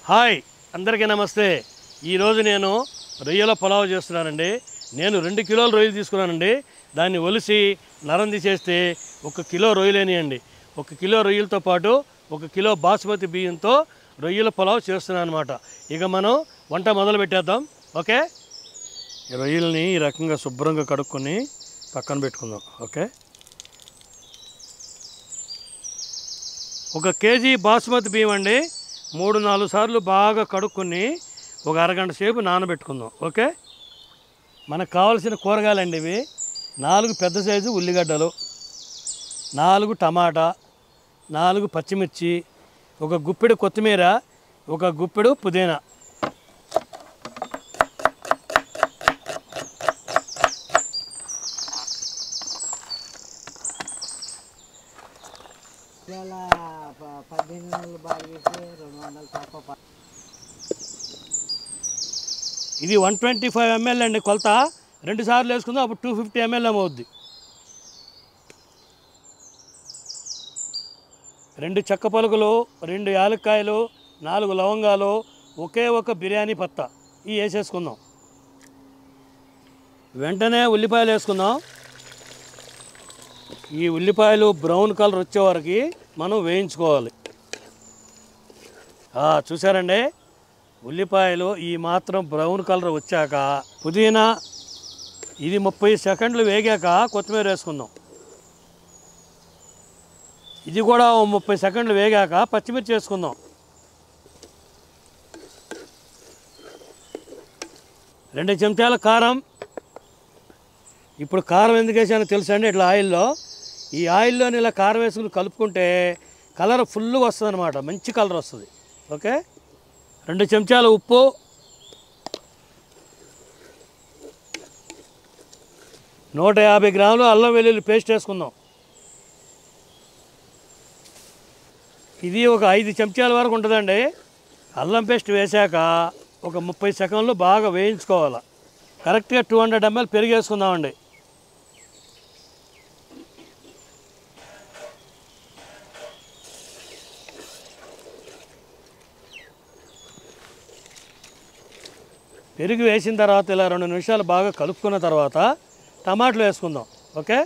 Hi అందరికీ నమస్తే ఈరోజు నేను రొయ్యల పులావ్ చేస్తున్నానండి నేను రెండు కిలోల రొయ్యలు తీసుకున్నానండి దాన్ని ఒలిసి నరం తీసేస్తే ఒక కిలో రొయ్యలేనియండి ఒక కిలో రొయ్యలతో పాటు ఒక కిలో బాస్మతి బియ్యంతో రొయ్యల పులావ్ చేస్తున్నాను అనమాట ఇక మనం వంట మొదలు పెట్టేద్దాం ఓకే ఈ రొయ్యల్ని ఈ రకంగా శుభ్రంగా కడుక్కొని పక్కన పెట్టుకుందాం ఓకే ఒక కేజీ బాస్మతి బియ్యం అండి మూడు నాలుగు సార్లు బాగా కడుక్కొని ఒక అరగంట సేపు నానబెట్టుకుందాం ఓకే మనకు కావాల్సిన కూరగాయలండి ఇవి నాలుగు పెద్ద సైజు ఉల్లిగడ్డలు నాలుగు టమాటా నాలుగు పచ్చిమిర్చి ఒక గుప్పెడు కొత్తిమీర ఒక గుప్పెడు పుదీనా ఇలా ప- పద్దెనిమిది వందలు బాగా చేసి రెండు వందలు తక్కువ ప- ఇది వన్ ట్వంటీ ఫైవ్ ఎంఎల్ అండి కొలత రెండు సార్లు వేసుకుందాం అప్పుడు టూ ఫిఫ్టీ ఎంఎల్ అవుద్ది రెండు చెక్క పలుకులు రెండు యాలక్కాయలు నాలుగు లవంగాలు ఒకే ఒక బిర్యానీ పత్తా ఇవి వేసేసుకుందాం వెంటనే ఉల్లిపాయలు వేసుకుందాం ఈ ఉల్లిపాయలు బ్రౌన్ కలర్ వచ్చే వరకు మనం వేయించుకోవాలి ఆ, చూసారండి ఉల్లిపాయలు ఈ మాత్రం బ్రౌన్ కలర్ వచ్చాక పుదీనా ఇది ముప్పై సెకండ్లు వేగాక కొత్తిమీర వేసుకుందాం ఇది కూడా ఓ ముప్పై సెకండ్లు వేగాక పచ్చిమిర్చి వేసుకుందాం రెండు చెంచాల కారం ఇప్పుడు కారం ఎందుకు వేసానో తెలుసా అండి ఇట్లా ఆయిల్లో ఈ ఆయిల్లోని ఇలా కారం వేసుకుని కలుపుకుంటే కలర్ ఫుల్గా వస్తుంది అనమాట మంచి కలర్ వస్తుంది ఓకే రెండు చెంచాల ఉప్పు నూట యాభై గ్రాములు అల్లం వెల్లుల్లి పేస్ట్ వేసుకుందాం ఇది ఒక ఐదు చెంచాల వరకు ఉంటుందండి అల్లం పేస్ట్ వేశాక ఒక ముప్పై సెకండ్లు బాగా వేయించుకోవాలి కరెక్ట్గా టూ హండ్రెడ్ ఎంఎల్ పెరుగు వేసుకుందామండి పెరుగు వేసిన తర్వాత ఇలా రెండు నిమిషాలు బాగా కలుపుకున్న తర్వాత టమాటాలు వేసుకుందాం ఓకే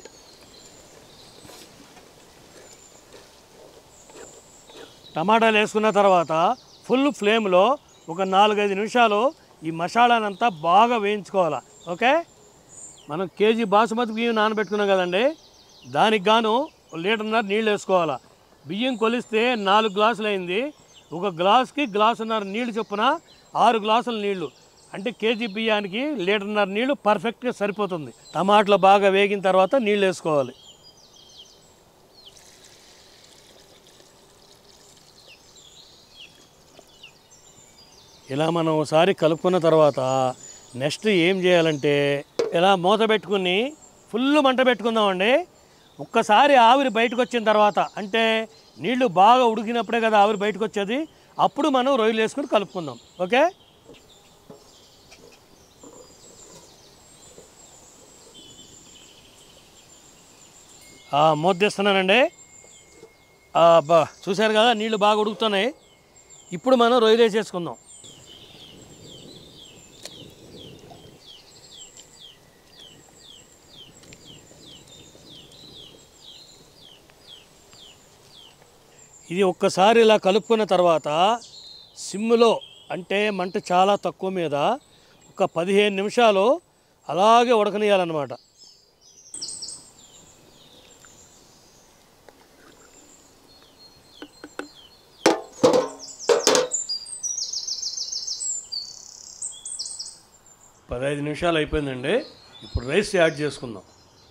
టమాటాలు వేసుకున్న తర్వాత ఫుల్ ఫ్లేమ్లో ఒక నాలుగైదు నిమిషాలు ఈ మసాలానంతా బాగా వేయించుకోవాలి ఓకే మనం కేజీ బాసుమతి బియ్యం నానబెట్టుకున్నాం కదండి దానికి గాను లీటర్న్నర నీళ్ళు వేసుకోవాలి బియ్యం కొలిస్తే నాలుగు గ్లాసులు అయింది ఒక గ్లాస్కి గ్లాసున్నర నీళ్ళు చొప్పున ఆరు గ్లాసుల నీళ్లు అంటే కేజీ బియ్యానికి లీటర్న్నర నీళ్లు పర్ఫెక్ట్గా సరిపోతుంది టమాటాలు బాగా వేగిన తర్వాత నీళ్ళు వేసుకోవాలి ఇలా మనం ఒకసారి కలుపుకున్న తర్వాత నెక్స్ట్ ఏం చేయాలంటే ఇలా మూత పెట్టుకుని ఫుల్ మంట పెట్టుకుందామండి ఒక్కసారి ఆవిరి బయటకు వచ్చిన తర్వాత అంటే నీళ్లు బాగా ఉడికినప్పుడే కదా ఆవిరి బయటకు వచ్చేది అప్పుడు మనం రొయ్యలు వేసుకుని కలుపుకుందాం ఓకే ఆ, మూత తీస్తున్నానండి ఆ, బా చూశారు కదా నీళ్లు బాగా ఉడుకుతున్నాయి ఇప్పుడు మనం రొయ్యలు వేసేసుకుందాం ఇది ఒక్కసారి ఇలా కలుపుకున్న తర్వాత సిమ్లో అంటే మంట చాలా తక్కువ మీద ఒక పదిహేను నిమిషాలు అలాగే ఉడకనియాలన్నమాట పదహైదు నిమిషాలు అయిపోయిందండి ఇప్పుడు రైస్ యాడ్ చేసుకుందాం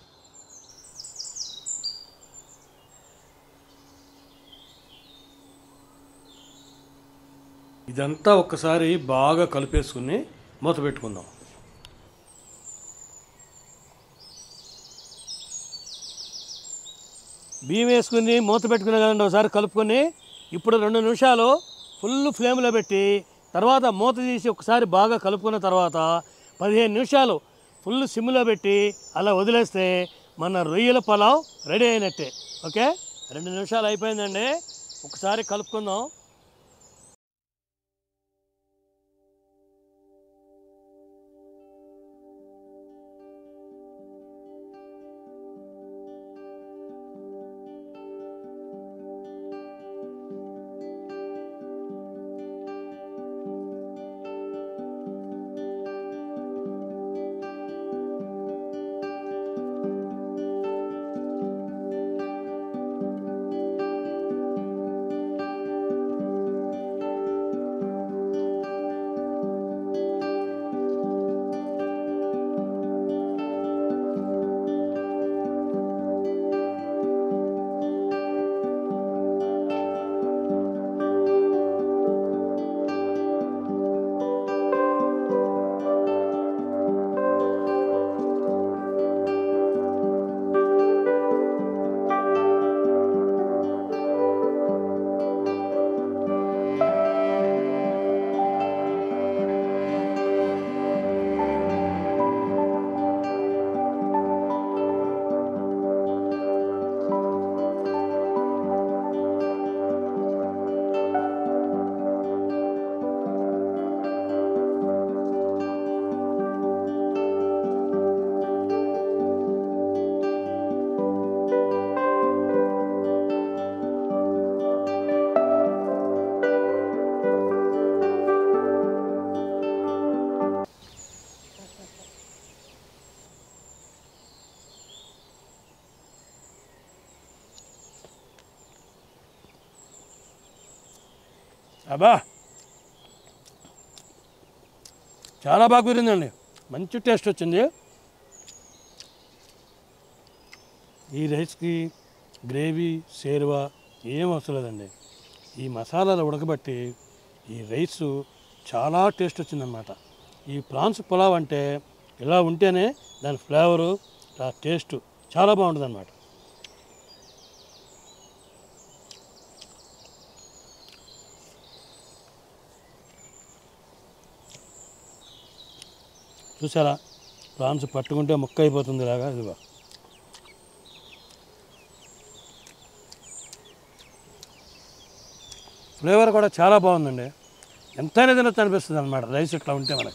ఇదంతా ఒక్కసారి బాగా కలిపేసుకుని మూత పెట్టుకుందాం బియ్యం వేసుకుని మూత పెట్టుకునే కదండి ఒకసారి కలుపుకొని ఇప్పుడు రెండు నిమిషాలు ఫుల్ ఫ్లేమ్లో పెట్టి తర్వాత మూత తీసి ఒకసారి బాగా కలుపుకున్న తర్వాత పదిహేను నిమిషాలు ఫుల్ సిమ్లో పెట్టి అలా వదిలేస్తే మన రొయ్యల పలావ్ రెడీ అయినట్టే ఓకే రెండు నిమిషాలు అయిపోయిందండి ఒకసారి కలుపుకుందాం అబ్బా చాలా బాగా కుదిరిందండి మంచి టేస్ట్ వచ్చింది ఈ రైస్కి గ్రేవీ సేరువా ఏం అవసరం లేదండి ఈ మసాలాలు ఉడకబట్టి ఈ రైస్ చాలా టేస్ట్ వచ్చిందనమాట ఈ ప్రాన్స్ పులావ్ అంటే ఇలా ఉంటేనే దాని ఫ్లేవరు ఆ టేస్ట్ చాలా బాగుంటుంది అనమాట చూసారా ప్రాన్స్ పట్టుకుంటే ముక్క అయిపోతుంది ఇలాగా ఇదిగో ఫ్లేవర్ కూడా చాలా బాగుందండి ఎంతైనా తినొచ్చు అనిపిస్తుంది అనమాట రైస్ ఇట్లా ఉంటే మనకి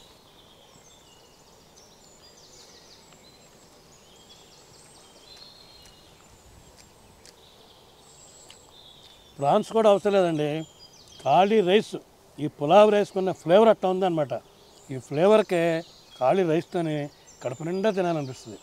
ప్రాన్స్ కూడా అవసరం లేదండి ఖాళీ రైస్ ఈ పులావ్ రైస్కున్న ఫ్లేవర్ అట్లా ఉందన్నమాట ఈ ఫ్లేవర్కే ఖాళీ రైస్తోనే కడుపు నిండా తినాలనిపిస్తుంది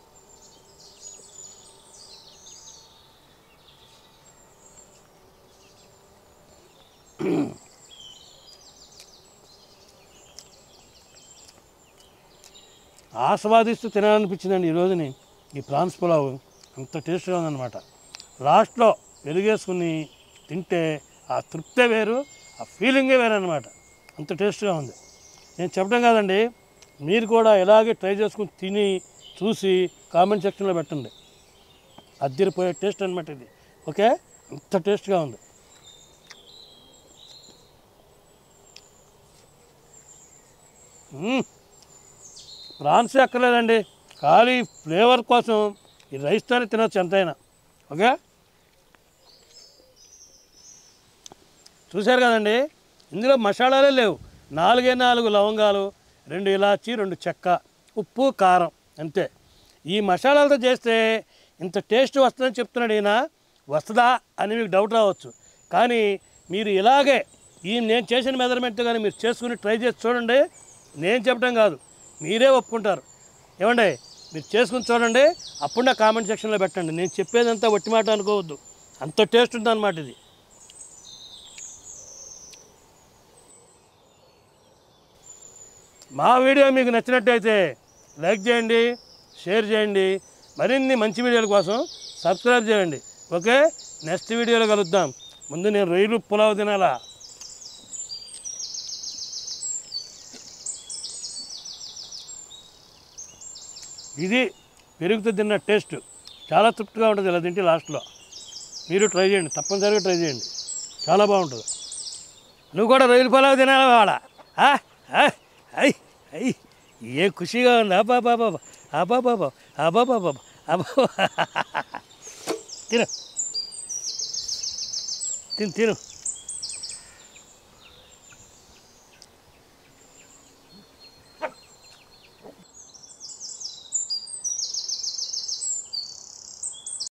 ఆస్వాదిస్తూ తినాలనిపించిందండి ఈ రోజుని ఈ ప్రాన్స్ పులావ్ అంత టేస్ట్గా ఉందన్నమాట లాస్ట్లో పెరిగేసుకుని తింటే ఆ తృప్తే వేరు ఆ ఫీలింగే వేరు అనమాట అంత టేస్ట్గా ఉంది నేను చెప్పడం కాదండి మీరు కూడా ఇలాగే ట్రై చేసుకుని తిని చూసి కామెంట్ సెక్షన్లో పెట్టండి అద్దరిపోయే టేస్ట్ అనమాట ఇది ఓకే అంత టేస్ట్గా ఉంది మ్మ్. ప్రాన్స్ ఎక్కలేదండి ఖాళీ ఫ్లేవర్ కోసం ఈ రైస్తోనే తినొచ్చు ఎంతైనా ఓకే చూశారు కదండి ఇందులో మసాలాలే లేవు నాలుగే నాలుగు లవంగాలు రెండు ఇలాచి రెండు చెక్క ఉప్పు కారం అంతే ఈ మసాలాలతో చేస్తే ఇంత టేస్ట్ వస్తుందని చెప్తున్నాడు ఈయన వస్తుందా అని మీకు డౌట్ రావచ్చు కానీ మీరు ఇలాగే ఈ నేను చేసిన మెజర్మెంట్ కానీ మీరు చేసుకుని ట్రై చేసి చూడండి నేను చెప్పడం కాదు మీరే ఒప్పుకుంటారు ఏమండి మీరు చేసుకుని చూడండి అప్పుడు నా కామెంట్ సెక్షన్లో పెట్టండి నేను చెప్పేదంతా ఒట్టి మాట అనుకోవద్దు అంత టేస్ట్ ఉందన్నమాట ఇది మా వీడియో మీకు నచ్చినట్టయితే లైక్ చేయండి షేర్ చేయండి మరిన్ని మంచి వీడియోల కోసం సబ్స్క్రైబ్ చేయండి ఓకే నెక్స్ట్ వీడియోలో కలుద్దాం ముందు నేను రొయ్యలు పులావ్ తినాలా ఇది పెరుగుతో తిన్న టేస్ట్ చాలా తృప్తిగా ఉంటుంది ఇలా తింటే లాస్ట్లో మీరు ట్రై చేయండి తప్పనిసరిగా ట్రై చేయండి చాలా బాగుంటుంది నువ్వు కూడా రొయ్యల పొలావు తినాలి వాడ ఐ ఐ ఏ ఖుషిగా ఉంది అబ్బా బాబా అబ్బా బాబా అబ్బా బాబా అబ్బా తిను తిను తిను